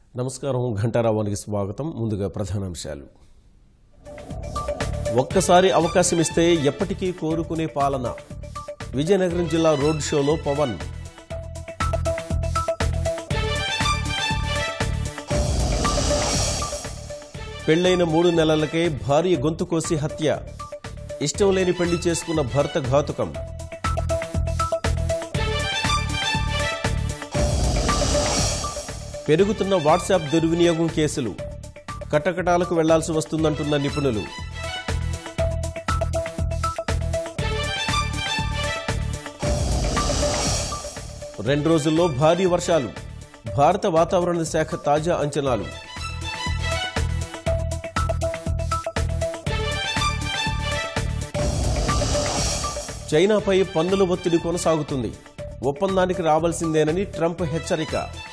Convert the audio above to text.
నమస్కారం ఘంటారావానికి స్వాగతం ముందుగా ప్రధానాంశాలు ఒక్కసారి అవకాశం ఇస్తే ఎప్పటికీ కోరుకునే పాలన విజయనగరం జిల్లా రోడ్ షోలో పవన్ పెళ్లైన మూడు నెలలకే భార్య గొంతు కోసి హత్య ఇష్టం లేని పెళ్లి చేసుకున్న భర్త ఘాతుకం పెరుగుతున్న వాట్సాప్ దుర్వినియోగం కేసులు కటకటాలకు వెళ్లాల్సి వస్తుందంటున్న నిపుణులు రెండు రోజుల్లో భారీ వర్షాలు భారత వాతావరణ శాఖ తాజా అంచనాలు చైనాపై పన్నుల ఒత్తిడి కొనసాగుతుంది ఒప్పందానికి రావాల్సిందేనని ట్రంప్ హెచ్చరిక